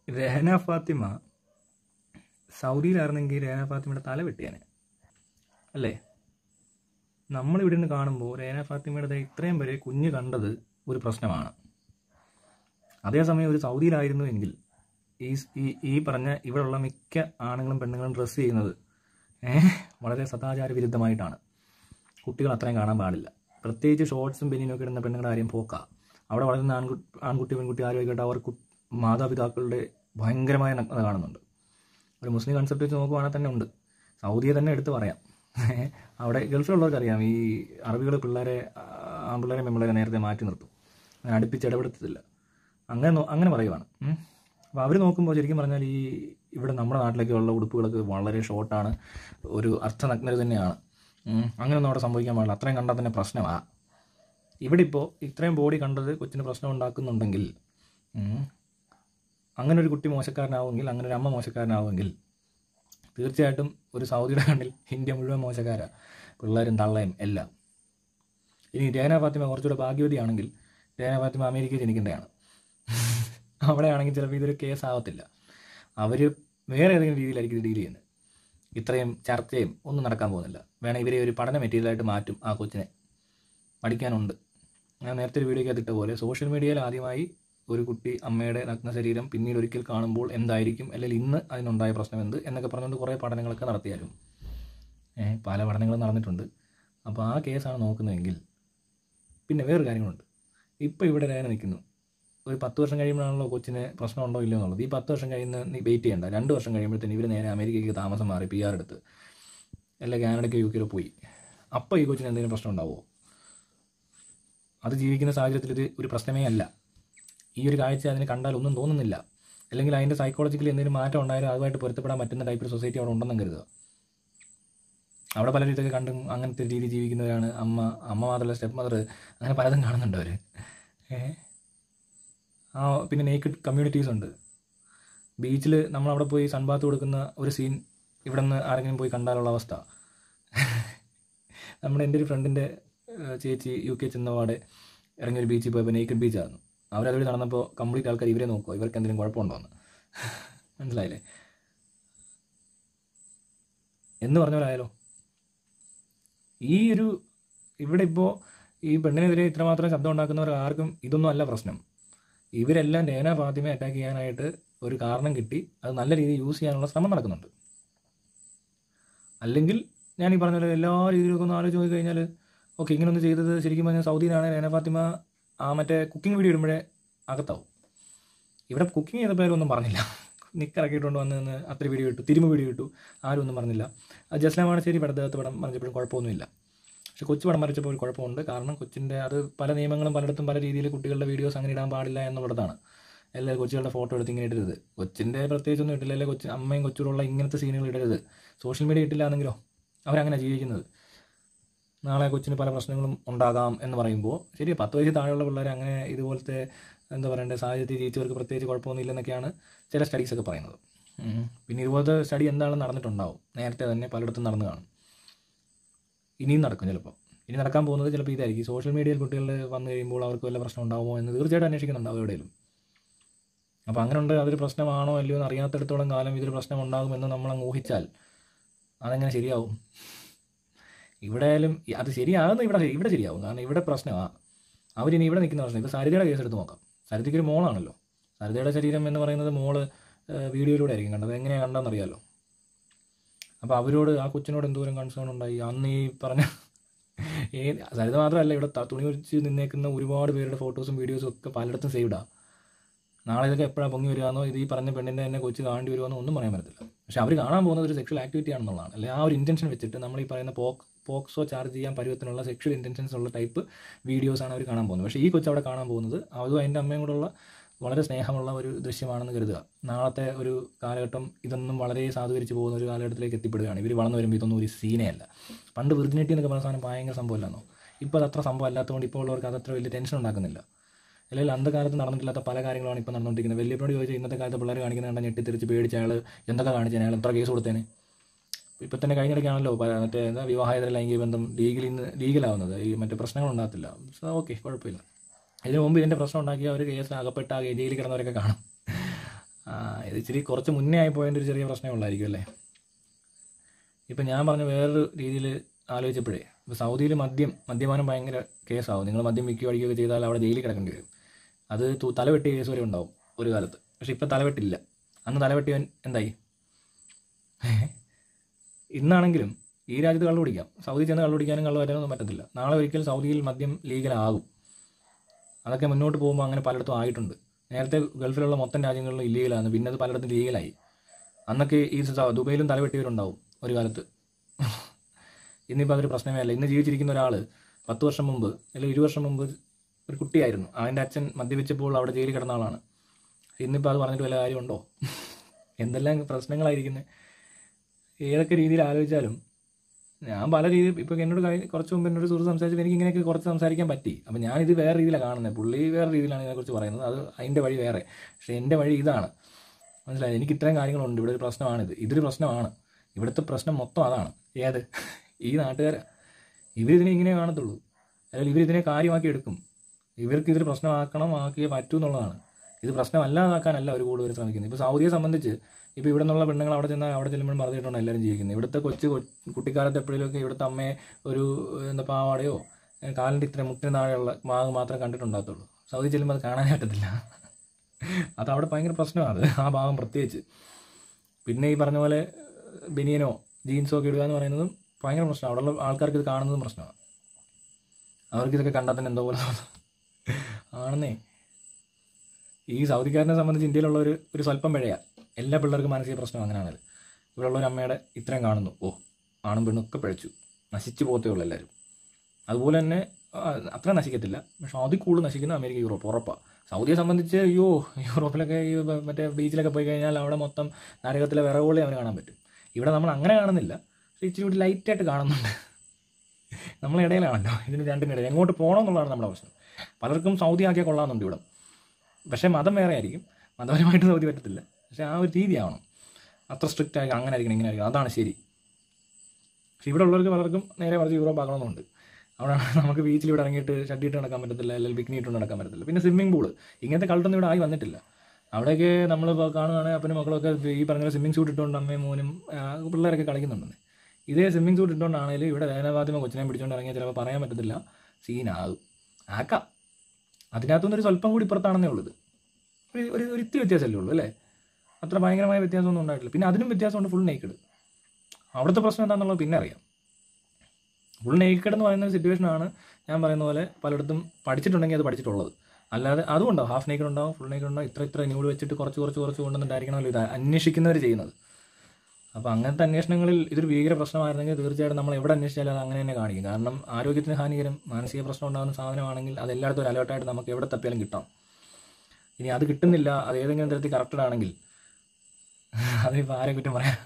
രഹന ഫാത്തിമ സൗദിയിലായിരുന്നെങ്കിൽ രഹന ഫാത്തിമയുടെ തല വെട്ടിയാനെ അല്ലേ നമ്മളിവിടെ നിന്ന് കാണുമ്പോൾ രഹന ഫാത്തിമയുടെ ദേ ഇത്രയും വരെ കുഞ്ഞ് കണ്ടത് ഒരു പ്രശ്നമാണ് അതേസമയം ഒരു സൗദിയിലായിരുന്നു എങ്കിൽ ഈ ഈ ഈ പറഞ്ഞ ഇവിടെയുള്ള മിക്ക ആണുങ്ങളും പെണ്ണുങ്ങളും ഡ്രസ്സ് ചെയ്യുന്നത് ഏഹ് വളരെ സദാചാര വിരുദ്ധമായിട്ടാണ് കുട്ടികൾ അത്രയും കാണാൻ പാടില്ല പ്രത്യേകിച്ച് ഷോർട്സും ബെനിനും ഒക്കെ ഇടുന്ന പെണ്ണുങ്ങളുടെ കാര്യം പോക്കാ അവിടെ വളരുന്ന ആൺകുട്ടി ആൺകുട്ടി പെൺകുട്ടി ആരോഗ്യമായിട്ട് അവർ കു- മാതാപിതാക്കളുടെ ഭയങ്കരമായ നഗ്നത കാണുന്നുണ്ട് ഒരു മുസ്ലിം കൺസെപ്റ്റ് വെച്ച് നോക്കുവാണെങ്കിൽ തന്നെ ഉണ്ട് സൗദിയെ തന്നെ എടുത്ത് പറയാം അവിടെ ഗൾഫിലുള്ളവർക്ക് അറിയാം ഈ അറബികൾ പിള്ളേരെ ആ, ആൺപിള്ളേരെ പെൺപിള്ളേരെ നേരത്തെ മാറ്റി നിർത്തും അങ്ങനെ അടുപ്പിച്ച് ഇടപെടുത്തത്തില്ല അങ്ങനെ നോ- അങ്ങനെ പറയുവാണ് അപ്പോൾ അവർ നോക്കുമ്പോൾ ശരിക്കും പറഞ്ഞാൽ ഈ ഇവിടെ നമ്മുടെ നാട്ടിലേക്കുള്ള ഉടുപ്പുകളൊക്കെ വളരെ ഷോർട്ടാണ് ഒരു അർത്ഥനഗ്നത തന്നെയാണ് ഉം. അങ്ങനെയൊന്നും അവിടെ സംഭവിക്കാൻ പാടില്ല അത്രയും കണ്ടാൽ തന്നെ പ്രശ്നമാണ് ഇവിടെ ഇപ്പോൾ ഇത്രയും ബോഡി കണ്ടത് കൊച്ചിന് പ്രശ്നം ഉണ്ടാക്കുന്നുണ്ടെങ്കിൽ ഉം, അങ്ങനെ ഒരു കുട്ടി മോശക്കാരനാവുമെങ്കിൽ അങ്ങനെ ഒരു അമ്മ മോശക്കാരനാവുമെങ്കിൽ തീർച്ചയായിട്ടും ഒരു സൗദിയുടെ കണ്ണിൽ ഇന്ത്യ മുഴുവൻ മോശക്കാരാണ് പിള്ളേരും തള്ളയും എല്ലാം ഇനി രേന ഫാത്തിമ കുറച്ചുകൂടെ ഭാഗ്യവതിയാണെങ്കിൽ രേന ഫാത്തിമ അമേരിക്കയിൽ ജനിക്കേണ്ടതാണ് അവിടെയാണെങ്കിൽ ചിലപ്പോൾ ഇതൊരു കേസ് ആവത്തില്ല അവർ വേറെ ഏതെങ്കിലും രീതിയിലായിരിക്കും ഇത് ഡീൽ ചെയ്യുന്നത് ഇത്രയും ചർച്ചയും ഒന്നും നടക്കാൻ പോകുന്നില്ല വേണം ഇവരെ ഒരു പഠന മെറ്റീരിയലായിട്ട് മാറ്റും ആ കൊച്ചിനെ പഠിക്കാനുണ്ട് ഞാൻ നേരത്തെ ഒരു വീഡിയോയ്ക്ക് ഇട്ട പോലെ സോഷ്യൽ മീഡിയയിൽ ആദ്യമായി ഒരു കുട്ടി അമ്മയുടെ നഗ്ന ശരീരം പിന്നീട് ഒരിക്കൽ കാണുമ്പോൾ എന്തായിരിക്കും അല്ലെങ്കിൽ ഇന്ന് അതിനുണ്ടായ പ്രശ്നം എന്ത് എന്നൊക്കെ പറഞ്ഞുകൊണ്ട് കുറേ പഠനങ്ങളൊക്കെ നടത്തിയാലും ഏഹ് പല പഠനങ്ങളും നടന്നിട്ടുണ്ട് അപ്പോൾ ആ കേസാണ് നോക്കുന്നതെങ്കിൽ പിന്നെ വേറൊരു കാര്യങ്ങളുണ്ട് ഇപ്പോൾ ഇവിടെ രേന നിൽക്കുന്നു ഒരു പത്ത് വർഷം കഴിയുമ്പോഴാണല്ലോ കൊച്ചിന് പ്രശ്നമുണ്ടോ ഇല്ലയോ എന്നുള്ളത് ഈ പത്ത് വർഷം കഴിയുന്ന നീ വെയിറ്റ് ചെയ്യണ്ട രണ്ട് വർഷം കഴിയുമ്പോഴത്തേന് ഇവർ നേരെ അമേരിക്കയ്ക്ക് താമസം മാറി പി ആർ എടുത്ത് അല്ല കാനഡയ്ക്ക് യു കെയിലോ പോയി അപ്പോൾ ഈ കൊച്ചിന് എന്തെങ്കിലും പ്രശ്നം ഉണ്ടാവുമോ അത് ജീവിക്കുന്ന സാഹചര്യത്തിൽ ഇത് ഒരു പ്രശ്നമേ അല്ല ഈ ഒരു കാഴ്ച അതിന് കണ്ടാൽ ഒന്നും തോന്നുന്നില്ല അല്ലെങ്കിൽ അതിൻ്റെ സൈക്കോളജിക്കലി എന്തെങ്കിലും മാറ്റം ഉണ്ടായാലും അതുമായിട്ട് പൊരുത്തപ്പെടാൻ പറ്റുന്ന ടൈപ്പ് ഒരു സൊസൈറ്റി അവിടെ ഉണ്ടെന്നും കരുതുക അവിടെ പലരും ഇതൊക്കെ കണ്ടും അങ്ങനത്തെ രീതി ജീവിക്കുന്നവരാണ് അമ്മ അമ്മ മാത്രമല്ല സ്റ്റെപ്പ് മദർ അങ്ങനെ പലതും കാണുന്നുണ്ട് അവർ ഏഹ് ആ പിന്നെ നേക്കഡ് കമ്മ്യൂണിറ്റീസ് ഉണ്ട് ബീച്ചിൽ നമ്മളവിടെ പോയി സൺബാത്ത് കൊടുക്കുന്ന ഒരു സീൻ ഇവിടെ നിന്ന് ആരെങ്കിലും പോയി കണ്ടാലുള്ള അവസ്ഥ നമ്മുടെ എൻ്റെ ഒരു ഫ്രണ്ടിൻ്റെ ചേച്ചി യു കെ ചെന്നപാടെ ഇറങ്ങിയൊരു ബീച്ചിൽ പോയപ്പോൾ നേക്കഡ് ബീച്ചായിരുന്നു അവരതുവഴി നടന്നപ്പോൾ കംപ്ലീറ്റ് ആൾക്കാർ ഇവരെ നോക്കുമോ ഇവർക്ക് എന്തെങ്കിലും കുഴപ്പമുണ്ടോയെന്ന് മനസ്സിലായില്ലേ എന്ന് പറഞ്ഞ പോലെ ആയാലോ ഈ ഒരു ഇവിടെ ഇപ്പോൾ ഈ പെണ്ണിനെതിരെ ഇത്രമാത്രം ശബ്ദം ഉണ്ടാക്കുന്നവർ ആർക്കും ഇതൊന്നും അല്ല പ്രശ്നം ഇവരെല്ലാം രേന ഫാത്തിമയെ അറ്റാക്ക് ചെയ്യാനായിട്ട് ഒരു കാരണം കിട്ടി അത് നല്ല രീതിയിൽ യൂസ് ചെയ്യാനുള്ള ശ്രമം നടക്കുന്നുണ്ട് അല്ലെങ്കിൽ ഞാൻ ഈ പറഞ്ഞ പോലെ എല്ലാ രീതിയിലൊക്കെ ഒന്ന് ആലോചിച്ച് നോക്കി കഴിഞ്ഞാൽ ഓക്കെ ഇങ്ങനൊന്ന് ചെയ്തത് ശരിക്കും പറഞ്ഞാൽ സൗദിയിലാണ് രേന ഫാത്തിമ ആ മറ്റേ കുക്കിംഗ് വീഡിയോ ഇടുമ്പോഴേ അകത്താവും ഇവിടെ കുക്കിംഗ് ചെയ്തപ്പോൾ ഒന്നും പറഞ്ഞില്ല നിക്കറക്കിയിട്ടുകൊണ്ട് വന്ന് നിന്ന് അത്ര വീഡിയോ ഇട്ടു തിരുമ്പ് വീഡിയോ ഇട്ടു ആരും ഒന്നും പറഞ്ഞില്ല അത് ജസ്ലാമാണ് ശരി പടത്തേകത്ത് പടം പറഞ്ഞപ്പോഴും കുഴപ്പമൊന്നുമില്ല പക്ഷെ കൊച്ചു പടം വരച്ചപ്പോൾ ഒരു കുഴപ്പമുണ്ട് കാരണം കൊച്ചിൻ്റെ അത് പല നിയമങ്ങളും പലയിടത്തും പല രീതിയിൽ കുട്ടികളുടെ വീഡിയോസ് അങ്ങനെ ഇടാൻ പാടില്ല എന്നുള്ളതാണ് എല്ലാവരും കൊച്ചുകളുടെ ഫോട്ടോ എടുത്ത് ഇങ്ങനെ ഇടരുത് കൊച്ചിൻ്റെ പ്രത്യേകിച്ചൊന്നും ഇട്ടില്ല അല്ലെങ്കിൽ കൊച്ചു അമ്മയും കൊച്ചുകളുള്ള ഇങ്ങനത്തെ സീനുകൾ ഇടരുത് സോഷ്യൽ മീഡിയ ഇട്ടില്ല എന്നെങ്കിലോ അവരങ്ങനെ ജീവിക്കുന്നത് നാളെ കൊച്ചിന് പല പ്രശ്നങ്ങളും ഉണ്ടാകാം എന്ന് പറയുമ്പോൾ ശരി പത്ത് വയസ്സിൽ താഴെയുള്ള പിള്ളേർ അങ്ങനെ ഇതുപോലത്തെ എന്താ പറയണ്ടേ സാഹചര്യത്തിൽ ജീവിച്ചവർക്ക് പ്രത്യേകിച്ച് കുഴപ്പമൊന്നുമില്ല എന്നൊക്കെയാണ് ചില സ്റ്റഡീസൊക്കെ പറയുന്നത് ഉം. പിന്നെ ഇതുപോലത്തെ സ്റ്റഡി എന്താണെന്ന് നടന്നിട്ടുണ്ടാവും നേരത്തെ തന്നെ പലയിടത്തും നടന്നു കാണും ഇനിയും നടക്കും ചിലപ്പോൾ ഇനി നടക്കാൻ പോകുന്നത് ചിലപ്പോൾ ഇതായിരിക്കും സോഷ്യൽ മീഡിയയിൽ കുട്ടികൾ വന്നു കഴിയുമ്പോൾ അവർക്ക് വല്ല പ്രശ്നം ഉണ്ടാവുമോ എന്ന് തീർച്ചയായിട്ടും അന്വേഷിക്കുന്നുണ്ടാവും എവിടെയും അപ്പോൾ അങ്ങനെ ഉണ്ട് അതൊരു പ്രശ്നമാണോ അല്ലയോ എന്ന് അറിയാത്തിടത്തോളം കാലം ഇതൊരു പ്രശ്നം ഉണ്ടാകുമെന്ന് നമ്മളങ്ങ് ഊഹിച്ചാൽ അതെങ്ങനെ ശരിയാവും ഇവിടെ ആയാലും അത് ശരിയാകുന്ന ഇവിടെ ഇവിടെ ശരിയാവും കാരണം ഇവിടെ പ്രശ്നമാണ് അവരിനി ഇവിടെ നിൽക്കുന്ന പ്രശ്നം ഇപ്പോൾ സരിതയുടെ കേസ് എടുത്ത് നോക്കാം സരിതയ്ക്ക് ഒരു മോളാണല്ലോ സരിതയുടെ ശരീരം എന്ന് പറയുന്നത് മോള് ഏഹ്, വീഡിയോയിലൂടെ ആയിരിക്കും കണ്ടത് എങ്ങനെയാണ് കണ്ടതെന്ന് അറിയാമല്ലോ അപ്പോൾ അവരോട് ആ കൊച്ചിനോട് എന്തോരം കൺസേൺ ഉണ്ടായി അന്ന് ഈ പറഞ്ഞ ഏത് സരിത മാത്രമല്ല ഇവിടെ ത- തുണി ഒഴിച്ച് നിന്നേക്കുന്ന ഒരുപാട് പേരുടെ ഫോട്ടോസും വീഡിയോസും ഒക്കെ പലയിടത്തും സേവ്ഡാണ് നാളെ ഇതൊക്കെ എപ്പോഴാണ് പൊങ്ങി വരികയെന്നോ ഇത് ഈ പറഞ്ഞ പെണ്ണിൻ്റെ തന്നെ കൊച്ചു കാണേണ്ടി വരുമെന്നോ ഒന്നും പറയാൻ പറ്റത്തില്ല പക്ഷെ അവർ കാണാൻ പോകുന്നത് ഒരു സെക്ഷൽ ആക്ടിവിറ്റി ആണെന്നുള്ളതാണ് അല്ലെ ആ ഒരു ഇൻറ്റൻഷൻ വെച്ചിട്ട് നമ്മൾ ഈ പറയുന്ന പോക് പോക്സോ ചാർജ് ചെയ്യാൻ പരുവത്തിനുള്ള സെക്ഷൽ ഇൻറ്റൻഷൻസ് ഉള്ള ടൈപ്പ് വീഡിയോസാണ് അവർ കാണാൻ പോകുന്നത് പക്ഷേ ഈ കൊച്ചു അവിടെ കാണാൻ പോകുന്നത് അതും അതിൻ്റെ അമ്മയും കൂടെയുള്ള വളരെ സ്നേഹമുള്ള ഒരു ദൃശ്യമാണെന്ന് കരുതുക നാളത്തെ ഒരു കാലഘട്ടം ഇതൊന്നും വളരെ സാധൂകരിച്ച് പോകുന്ന ഒരു കാലഘട്ടത്തിലേക്ക് എത്തിപ്പെടുകയാണ് ഇവർ വളർന്നു വരുമ്പോൾ ഇതൊന്നും ഒരു സീനേ അല്ല പണ്ട് വിർജിനിറ്റി എന്നൊക്കെ പറഞ്ഞ സാധനം ഭയങ്കര സംഭവമല്ലെന്നോ ഇപ്പോൾ അത് അത്ര സംഭവം അല്ലാത്തതുകൊണ്ട് ഇപ്പോൾ ഉള്ളവർക്ക് അത് അത്ര വലിയ ടെൻഷൻ ഉണ്ടാക്കുന്നില്ല അല്ലെങ്കിൽ അന്ധകാലത്ത് നടന്നിട്ടില്ലാത്ത പല കാര്യങ്ങളാണ് ഇപ്പോൾ നടന്നുകൊണ്ടിരിക്കുന്നത് വലിയപ്പോഴോട് ചോദിച്ചാൽ ഇന്നത്തെ കാലത്ത് പിള്ളേർ കാണിക്കുന്ന കണ്ടാൽ ഞെട്ടിത്തിരിച്ച് പേടിച്ച അയാൾ എന്തൊക്കെ കാണിച്ചാൽ അയാൾ എത്ര കേസ് കൊടുത്തേനെ ഇപ്പം തന്നെ കഴിഞ്ഞിടയ്ക്കാണല്ലോ പ- മറ്റേ എന്താ വിവാഹേതര ലൈംഗിക ബന്ധം ലീഗലിൽ നിന്ന് ലീഗലാവുന്നത് ഈ മറ്റേ പ്രശ്നങ്ങൾ ഉണ്ടാകത്തില്ല സോ ഓക്കെ കുഴപ്പമില്ല ഇതിനു മുമ്പ് ഇതിൻ്റെ പ്രശ്നം ഉണ്ടാക്കിയ ഒരു കേസ് അകപ്പെട്ട ആ ജയിലിൽ കിടന്നവരൊക്കെ കാണും ആ, ഇത് ഇച്ചിരി കുറച്ച് മുന്നേ ആയി പോയതിൻ്റെ ഒരു ചെറിയ പ്രശ്നമേ ഉള്ളായിരിക്കും അല്ലേ ഇപ്പം ഞാൻ പറഞ്ഞ വേറൊരു രീതിയിൽ ആലോചിച്ചപ്പോഴേ ഇപ്പോൾ സൗദിയിൽ മദ്യം മദ്യപാനം ഭയങ്കര കേസാവും നിങ്ങൾ മദ്യം വിൽക്കുകയോ അടിക്കുകയോ ചെയ്താൽ അവിടെ ജയിലിൽ കിടക്കേണ്ടി വരും അത് തു- തലവെട്ടിയ കേസ് വരെ ഉണ്ടാവും ഒരു കാലത്ത് പക്ഷെ ഇപ്പം തലവെട്ടില്ല അന്ന് തലവെട്ടിയവൻ എന്തായി ഇന്നാണെങ്കിലും ഈ രാജ്യത്ത് കള്ളു കുടിക്കാം സൗദി ചെന്ന് കള്ളു കുടിക്കാനും കള്ളു വരാനൊന്നും പറ്റത്തില്ല നാളെ ഒരിക്കൽ സൗദിയിൽ മദ്യം ലീഗലാകും അതൊക്കെ മുന്നോട്ട് പോകുമ്പോൾ അങ്ങനെ പലയിടത്തും ആയിട്ടുണ്ട് നേരത്തെ ഗൾഫിലുള്ള മൊത്തം രാജ്യങ്ങളിലും ഇല്ലീഗലാണ് പിന്നെ അത് പലയിടത്തും ലീഗലായി അന്നൊക്കെ ഈ സ- ദുബൈയിലും തലവെട്ടിയവരുണ്ടാവും ഒരു കാലത്ത് ഇന്നിപ്പോൾ അതൊരു പ്രശ്നമേ അല്ല ഇന്ന് ജീവിച്ചിരിക്കുന്ന ഒരാൾ പത്ത് വർഷം മുമ്പ് അല്ലെങ്കിൽ ഇരു വർഷം മുമ്പ് ഒരു കുട്ടിയായിരുന്നു അതിൻ്റെ അച്ഛൻ മദ്യപിച്ചപ്പോൾ അവിടെ ജയിലിൽ കിടന്ന ആളാണ് ഇന്നിപ്പോൾ അത് പറഞ്ഞിട്ട് വല്ല കാര്യമുണ്ടോ എന്തെല്ലാം പ്രശ്നങ്ങളായിരിക്കുന്നത് ഏതൊക്കെ രീതിയിൽ ആലോചിച്ചാലും ഞാൻ പല രീതിയിൽ ഇപ്പോൾ എന്നോട് കഴിഞ്ഞ കുറച്ച് മുമ്പ് എന്നോട് സുഹൃത്ത് സംസാരിച്ചപ്പോൾ എനിക്ക് ഇങ്ങനെയൊക്കെ കുറച്ച് സംസാരിക്കാൻ പറ്റി അപ്പോൾ ഞാനിത് വേറെ രീതിയിലാണ് കാണുന്നത് പുള്ളി വേറെ രീതിയിലാണ് ഇതിനെക്കുറിച്ച് പറയുന്നത് അത് അതിൻ്റെ വഴി വേറെ പക്ഷേ എൻ്റെ വഴി ഇതാണ് മനസ്സിലായി എനിക്ക് ഇത്രയും കാര്യങ്ങളുണ്ട് ഇവിടെ ഒരു പ്രശ്നമാണിത് ഇതൊരു പ്രശ്നമാണ് ഇവിടുത്തെ പ്രശ്നം മൊത്തം അതാണ് ഏത് ഈ നാട്ടുകാർ ഇവരിതിനെ ഇങ്ങനെ കാണത്തുള്ളൂ അല്ലെങ്കിൽ ഇവരിതിനെ കാര്യമാക്കി എടുക്കും ഇവർക്ക് ഇതൊരു പ്രശ്നമാക്കണം ആക്കിയേ പറ്റൂ എന്നുള്ളതാണ് ഇത് പ്രശ്നമല്ലാതാക്കാനല്ല അവർ കൂടുതൽ ശ്രമിക്കുന്നത് ഇപ്പോൾ സൗദിയെ സംബന്ധിച്ച് ഇപ്പോൾ ഇവിടെ നിന്നുള്ള പെണ്ണുങ്ങൾ അവിടെ ചെന്നാൽ അവിടെ ചെല്ലുമ്പോൾ പറഞ്ഞിട്ടാണ് എല്ലാവരും ജീവിക്കുന്നത് ഇവിടുത്തെ കൊച്ചു കൊ- കുട്ടിക്കാലത്ത് എപ്പോഴെങ്കിലുമൊക്കെ ഇവിടുത്തെ അമ്മയെ ഒരു എന്താ പാവാടയോ ഏഹ് കാലിൻ്റെ ഇത്ര മുട്ടിന് താഴെയുള്ള ഭാഗം മാത്രമേ കണ്ടിട്ടുണ്ടാകത്തുള്ളൂ സൗദി ചെല്ലുമ്പോൾ അത് കാണാനേ പറ്റത്തില്ല അത് അവിടെ ഭയങ്കര പ്രശ്നമാണ് അത് ആ ഭാഗം പ്രത്യേകിച്ച് പിന്നെ ഈ പറഞ്ഞ പോലെ ബനിയനോ ജീൻസോ ഒക്കെ ഇടുക എന്ന് പറയുന്നതും ഭയങ്കര പ്രശ്നമാണ് അവിടെയുള്ള ആൾക്കാർക്ക് ഇത് കാണുന്നതും പ്രശ്നമാണ് അവർക്ക് ഇതൊക്കെ കണ്ടാൽ തന്നെ എന്തോ പോലെ തോന്നും ആണെന്നേ ഈ സൗദിക്കാരനെ സംബന്ധിച്ച് ഇന്ത്യയിലുള്ള ഒരു ഒരു സ്വല്പം പിഴയാ എല്ലാ പിള്ളേർക്കും മാനസിക പ്രശ്നം അങ്ങനെയാണത് ഇവിടെയുള്ള ഒരു അമ്മയുടെ ഇത്രയും കാണുന്നു ഓ ആണും പെണ്ണും ഒക്കെ പിഴച്ചു നശിച്ചു പോകത്തേ ഉള്ളൂ എല്ലാവരും അതുപോലെ തന്നെ ആ, അത്ര നശിക്കത്തില്ല പക്ഷെ അതിൽ കൂടുതൽ നശിക്കുന്ന അമേരിക്ക യൂറോപ്പ് ഉറപ്പാണ് സൗദിയെ സംബന്ധിച്ച് അയ്യോ യൂറോപ്പിലൊക്കെ ഈ ബ- മറ്റേ ബീച്ചിലൊക്കെ പോയി കഴിഞ്ഞാൽ അവിടെ മൊത്തം നരകത്തിലെ വിറകുകളെ അവന് കാണാൻ പറ്റും ഇവിടെ നമ്മൾ അങ്ങനെ കാണുന്നില്ല പക്ഷേ ഇച്ചിരി കൂടി ലൈറ്റായിട്ട് കാണുന്നുണ്ട് നമ്മളെ ഇടയിലാണല്ലോ ഇതിന് രണ്ടിനിടയിൽ എങ്ങോട്ട് പോകണം എന്നുള്ളതാണ് നമ്മുടെ പ്രശ്നം പലർക്കും സൗദി ആക്കിയാൽ കൊള്ളാമെന്നുണ്ട് ഇവിടെ പക്ഷേ മതം വേറെ ആയിരിക്കും മതപരമായിട്ട് സൗദി പറ്റത്തില്ല പക്ഷേ ആ ഒരു രീതിയാവണം അത്ര സ്ട്രിക്റ്റ് ആയി അങ്ങനെ ആയിരിക്കണം ഇങ്ങനെ ആയിരിക്കണം അതാണ് ശരി പക്ഷേ ഇവിടെ ഉള്ളവർക്ക് പലർക്കും നേരെ മറിച്ച് യൂറോപ്പ് ആക്കണമെന്നുണ്ട് അവിടെ നമുക്ക് ബീച്ചിൽ ഇവിടെ ഇറങ്ങിയിട്ട് ഷട്ടിയിട്ട് നടക്കാൻ പറ്റത്തില്ല അല്ലെങ്കിൽ പിക്നിക് ഇട്ട് നടക്കാൻ പറ്റത്തില്ല പിന്നെ സ്വിമ്മിംഗ് പൂള് ഇങ്ങനത്തെ കളട്ടൊന്നും ഇവിടെ ആയി വന്നിട്ടില്ല അവിടെയൊക്കെ നമ്മൾ കാണുകയാണെങ്കിൽ അപ്പനും മക്കളൊക്കെ ഈ പറഞ്ഞ സ്വിമ്മിംഗ് സൂട്ട് ഇട്ടുകൊണ്ട് അമ്മയും മോനും ആ, പിള്ളേരൊക്കെ കളിക്കുന്നുണ്ടെന്ന് ഇതേ സ്വിമ്മിംഗ് സൂട്ട് ഇട്ടുകൊണ്ടാണെങ്കിലും ഇവിടെ വേനവാദ്യമ കൊച്ചിനെ പിടിച്ചുകൊണ്ട് ഇറങ്ങിയാൽ ചിലപ്പോൾ പറയാൻ പറ്റത്തില്ല സീനാകും ആക്കാം അതിനകത്തുനിന്ന് ഒരു സ്വല്പം കൂടി ഇപ്പുറത്താണെന്നേ ഉള്ളത് ഒരു ഒരു ഒരു ഇത്തിരി വ്യത്യാസമല്ലേ ഉള്ളൂ അല്ലേ അത്ര ഭയങ്കരമായ വ്യത്യാസമൊന്നും ഉണ്ടായിട്ടില്ല പിന്നെ അതിനും വ്യത്യാസമുണ്ട് ഫുൾ നേക്കഡ് അവിടുത്തെ പ്രശ്നം എന്താണെന്നുള്ളത് പിന്നെ അറിയാം ഫുൾ നേക്കഡ് എന്ന് പറയുന്ന ഒരു സിറ്റുവേഷനാണ് ഞാൻ പറയുന്ന പോലെ പലയിടത്തും പഠിച്ചിട്ടുണ്ടെങ്കിൽ അത് പഠിച്ചിട്ടുള്ളത് അല്ലാതെ അതും ഉണ്ടാവും ഹാഫ് നേക്കഡ് ഉണ്ടാവും ഫുൾ നേക്കഡ് ഉണ്ടാവും ഇത്ര ഇത്ര ന്യൂഡ് വെച്ചിട്ട് കുറച്ച് കുറച്ച് കുറച്ച് കൊണ്ടുവന്നിട്ടായിരിക്കണമല്ലോ ഇത് അന്വേഷിക്കുന്നവർ ചെയ്യുന്നത് അപ്പോൾ അങ്ങനത്തെ അന്വേഷണങ്ങളിൽ ഇതൊരു ഭീകര പ്രശ്നമായിരുന്നെങ്കിൽ തീർച്ചയായിട്ടും നമ്മൾ എവിടെ അന്വേഷിച്ചാലും അത് അങ്ങനെ തന്നെ കാണിക്കും കാരണം ആരോഗ്യത്തിന് ഹാനികരം മാനസിക പ്രശ്നം ഉണ്ടാകുന്ന സാധനമാണെങ്കിൽ അത് എല്ലായിടത്തും ഒരു അലേർട്ടായിട്ട് നമുക്ക് എവിടെ തപ്പിയാലും കിട്ടാം ഇനി അത് കിട്ടുന്നില്ല അത് ഏതെങ്കിലും തരത്തിൽ കറക്റ്റഡ് ആണെങ്കിൽ അതിനിപ്പോൾ ആരെ കുറ്റം പറയാം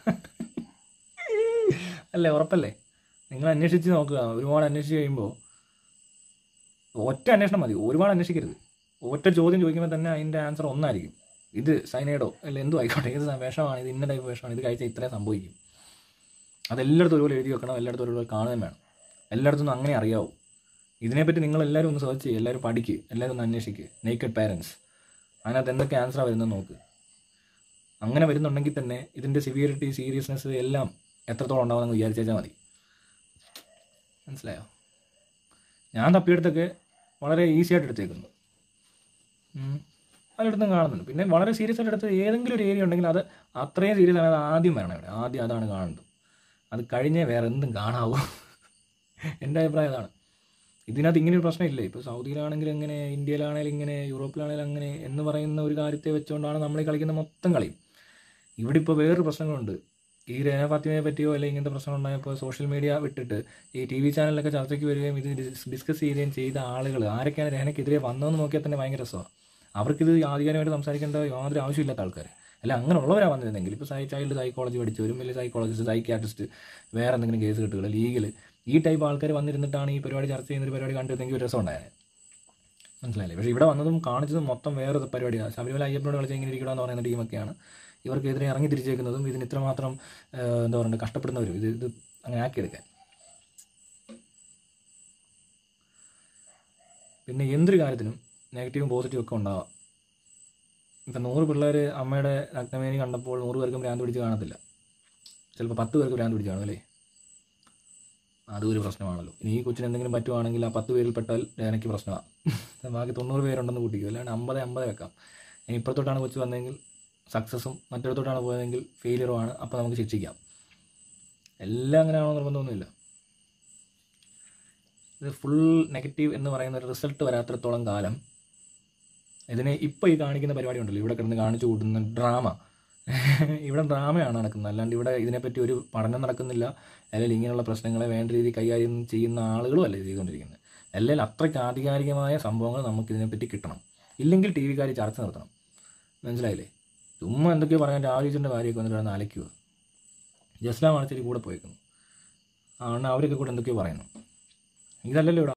അല്ലേ ഉറപ്പല്ലേ നിങ്ങൾ അന്വേഷിച്ച് നോക്കുക ഒരുപാട് അന്വേഷിച്ച് കഴിയുമ്പോൾ ഒറ്റ അന്വേഷണം മതി ഒരുപാട് അന്വേഷിക്കരുത് ഒറ്റ ചോദ്യം ചോദിക്കുമ്പോൾ തന്നെ അതിൻ്റെ ആൻസർ ഒന്നായിരിക്കും ഇത് സൈനൈഡോ അല്ല എന്തോ ആയിക്കോട്ടെ ഇത് വിഷമാണ് ഇത് ഇന്ന ടൈപ്പ് വിഷമാണ് ഇത് കഴിച്ചാൽ ഇത്രയും സംഭവിക്കും അതെല്ലായിടത്തും ഒരുപോലെ എഴുതി വെക്കണം എല്ലായിടത്തും ഒരുപോലെ കാണുകയും വേണം എല്ലായിടത്തും ഒന്നും അങ്ങനെ അറിയാവൂ ഇതിനെപ്പറ്റി നിങ്ങൾ എല്ലാവരും ഒന്ന് സെർച്ച് ചെയ്യുക എല്ലാവരും പഠിക്കുക എല്ലാവരും ഒന്ന് അന്വേഷിക്കുക നേക്കഡ് പാരൻസ് അതിനകത്ത് എന്തൊക്കെ ആൻസറാണ് വരുന്നത് നോക്ക് അങ്ങനെ വരുന്നുണ്ടെങ്കിൽ തന്നെ ഇതിൻ്റെ സിവിയറിറ്റി സീരിയസ്നെസ് എല്ലാം എത്രത്തോളം ഉണ്ടാവുമെന്ന് വിചാരിച്ചാൽ മതി മനസ്സിലായോ ഞാൻ തപ്പിയെടുത്തൊക്കെ വളരെ ഈസി ആയിട്ട് എടുത്തേക്കുന്നു ഉം. പലയിടത്തും കാണുന്നുണ്ട് പിന്നെ വളരെ സീരിയസ് ആയിട്ട് എടുത്ത് ഏതെങ്കിലും ഒരു ഏരിയ ഉണ്ടെങ്കിൽ അത് അത്രയും സീരിയസ് ആണ് അത് ആദ്യം വരണം ഇവിടെ ആദ്യം അതാണ് കാണേണ്ടത് അത് കഴിഞ്ഞേ വേറെ എന്തും കാണാവൂ എൻ്റെ അഭിപ്രായം അതാണ് ഇതിനകത്ത് ഇങ്ങനെ ഒരു പ്രശ്നമില്ലേ ഇപ്പോൾ സൗദിയിലാണെങ്കിൽ എങ്ങനെ ഇന്ത്യയിലാണെങ്കിലും ഇങ്ങനെ യൂറോപ്പിലാണെങ്കിലും അങ്ങനെ എന്ന് പറയുന്ന ഒരു കാര്യത്തെ വെച്ചുകൊണ്ടാണ് നമ്മൾ ഈ കളിക്കുന്ന മൊത്തം കളിയും ഇവിടെ ഇപ്പോൾ വേറൊരു പ്രശ്നങ്ങളുണ്ട് ഈ രേന ഫാത്തിമയെ പറ്റിയോ അല്ലെങ്കിൽ ഇങ്ങനത്തെ പ്രശ്നം ഉണ്ടായപ്പോൾ സോഷ്യൽ മീഡിയ വിട്ടിട്ട് ഈ ടി വി ചാനലിലൊക്കെ ചർച്ചയ്ക്ക് വരികയും ഇത് ഡിസ് ഡിസ്കസ് ചെയ്യുകയും ചെയ്ത ആളുകൾ ആരൊക്കെയാണ് രേനയ്ക്കെതിരെ വന്നതെന്ന് നോക്കിയാൽ തന്നെ ഭയങ്കര രസമാണ് അവർക്കിത് ആധികാരികമായിട്ട് സംസാരിക്കേണ്ട യാതൊരു ആവശ്യമില്ലാത്ത ആൾക്കാർ അല്ല അങ്ങനെയുള്ളവരാണ് വന്നിരുന്നെങ്കിൽ ഇപ്പോൾ സൈ ചൈൽഡ് സൈക്കോളജി പഠിച്ചവരും വലിയ സൈക്കോളജിസ്റ്റ് സൈക്യാട്രിസ്റ്റ് വേറെ എന്തെങ്കിലും കേസ് കിട്ടുക ലീഗൽ ഈ ടൈപ്പ് ആൾക്കാർ വന്നിരുന്നിട്ടാണ് ഈ പരിപാടി ചർച്ച ചെയ്യുന്ന ഒരു പരിപാടി കണ്ടിരുന്നെങ്കിൽ ഒരു രസം ഉണ്ടായത് മനസ്സിലായില്ലേ പക്ഷേ ഇവിടെ വന്നതും കാണിച്ചതും മൊത്തം വേറെ പരിപാടിയാണ് ശബരിമല അയ്യപ്പനോട് കളിച്ച് ഇങ്ങനെ ഇരിക്കണമെന്ന് പറയുന്ന ടീമൊക്കെയാണ് ഇവർക്കെതിരെ ഇറങ്ങി തിരിച്ചേക്കുന്നതും ഇതിന് ഇത്രമാത്രം ഏഹ്, എന്താ പറയുക കഷ്ടപ്പെടുന്നവരും ഇത് ഇത് അങ്ങനെ ആക്കിയെടുക്കാൻ പിന്നെ എന്തൊരു കാര്യത്തിനും നെഗറ്റീവും പോസിറ്റീവും ഒക്കെ ഉണ്ടാവാം ഇപ്പം നൂറ് പിള്ളേർ അമ്മയുടെ നഗ്നമേനി കണ്ടപ്പോൾ നൂറ് പേർക്കും ഭ്രാന്ത് പിടിച്ച് കാണത്തില്ല ചിലപ്പോൾ പത്ത് പേർക്ക് ഭ്രാന്ത് പിടിച്ച് കാണും അല്ലേ അതും ഒരു പ്രശ്നമാണല്ലോ ഇനി ഈ കൊച്ചിന് എന്തെങ്കിലും പറ്റുവാണെങ്കിൽ ആ പത്ത് പേരിൽ പെട്ടാൽ എനിക്ക് പ്രശ്നമാണ് ബാക്കി തൊണ്ണൂറ് പേരുണ്ടെന്ന് കൂട്ടിക്കും അല്ലാണ്ട് അമ്പത് അമ്പത് വെക്കാം ഇനി ഇപ്പുറത്തോട്ടാണ് കൊച്ചു വന്നതെങ്കിൽ സക്സസും മറ്റിടത്തോട്ടാണ് പോയതെങ്കിൽ ഫെയിലിയറുമാണ് അപ്പോൾ നമുക്ക് ശിക്ഷിക്കാം എല്ലാം അങ്ങനെയാണോ നിർബന്ധമൊന്നുമില്ല ഇത് ഫുൾ നെഗറ്റീവ് എന്ന് പറയുന്ന ഒരു റിസൾട്ട് വരാത്തിടത്തോളം കാലം ഇതിനെ ഇപ്പോൾ ഈ കാണിക്കുന്ന പരിപാടി ഉണ്ടല്ലോ ഇവിടെ കിടന്ന് കാണിച്ചു കൂട്ടുന്ന ഡ്രാമ ഇവിടെ ഡ്രാമയാണ് നടക്കുന്നത് അല്ലാണ്ട് ഇവിടെ ഇതിനെപ്പറ്റി ഒരു പഠനം നടക്കുന്നില്ല അല്ലെങ്കിൽ ഇങ്ങനെയുള്ള പ്രശ്നങ്ങളെ വേണ്ട രീതിയിൽ കൈകാര്യം ചെയ്യുന്ന ആളുകളും അല്ല ഇത് ചെയ്തുകൊണ്ടിരിക്കുന്നത് അല്ലെങ്കിൽ അത്രയ്ക്ക് ആധികാരികമായ സംഭവങ്ങൾ നമുക്ക് ഇതിനെപ്പറ്റി കിട്ടണം ഇല്ലെങ്കിൽ ടി വിക്കാർ ചർച്ച നിർത്തണം മനസ്സിലായില്ലേ ചുമ്മാ എന്തൊക്കെയോ പറയാൻ രാജീച്ചിൻ്റെ കാര്യമൊക്കെ വന്നിട്ട് കിടന്ന് അലയ്ക്കുക ജസ്ലാം അടച്ചിട്ട് കൂടെ പോയേക്കുന്നു അതുകൊണ്ട് അവരൊക്കെ കൂടെ എന്തൊക്കെയോ പറയുന്നു ഇതല്ലല്ലോ ഇവിടെ